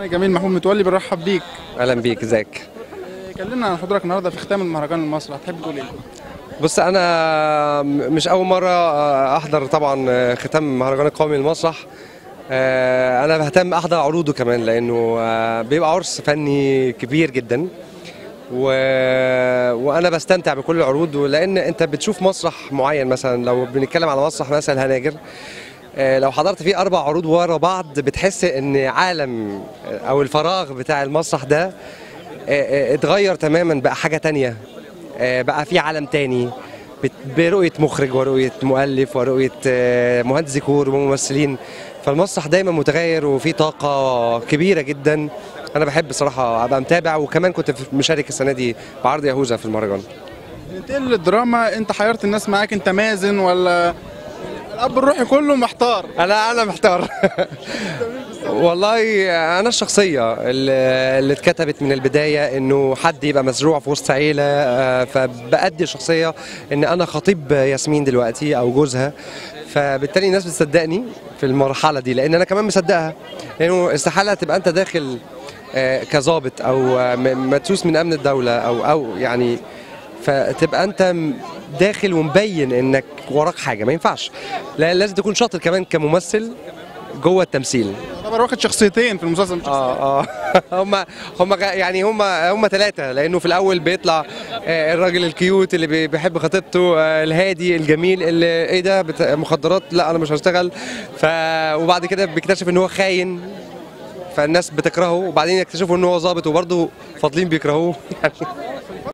جميل محمود متولي بنرحب بيك اهلا بيك ازيك كلمنا عن حضورك النهارده في ختام المهرجان المصري هتحب تقول ايه؟ بص انا م- مش اول مره آه، احضر طبعا آه، ختام المهرجان القومي للمسرح آه، انا بهتم احضر عروضه كمان لانه آه، بيبقى عرس فني كبير جدا و... وانا بستمتع بكل العروض لان انت بتشوف مسرح معين مثلا لو بنتكلم على مسرح مثلا الهناجر آه، لو حضرت فيه اربع عروض ورا بعض بتحس ان عالم آه، او الفراغ بتاع المسرح ده آه، آه، اتغير تماما بقى حاجه تانية آه، بقى في عالم تاني بت- برؤيه مخرج ورؤيه مؤلف ورؤيه آه، مهندس ديكور وممثلين فالمسرح دايما متغير وفيه طاقه كبيره جدا انا بحب صراحه ابقى متابع وكمان كنت في- مشارك السنه دي بعرض يهوذا في المهرجان ننتقل للدراما انت حيرت الناس معاك انت مازن ولا الاب الروحي كله محتار انا انا محتار والله انا الشخصيه اللي اللي اتكتبت من البدايه انه حد يبقى مزروع في وسط عيله آه، فبأدي الشخصيه ان انا خطيب ياسمين دلوقتي او جوزها فبالتالي الناس بتصدقني في المرحله دي لان انا كمان مصدقها لانه استحاله تبقى انت داخل آه، كظابط او آه، م- مدسوس من امن الدوله او او يعني فتبقى انت م- داخل ومبين انك وراك حاجه ما ينفعش لا لازم تكون شاطر كمان كممثل جوه التمثيل يعتبر واخد شخصيتين في المسلسل مش اه اه هم هم غ- يعني هم هم ثلاثه لانه في الاول بيطلع آه، الراجل الكيوت اللي بي- بيحب خطيبته آه، الهادي الجميل اللي ايه ده بت- مخدرات لا انا مش هشتغل ف وبعد كده بيكتشف ان هو خاين فالناس بتكرهه وبعدين يكتشفوا ان هو ظابط وبرضه فاضلين بيكرهوه يعني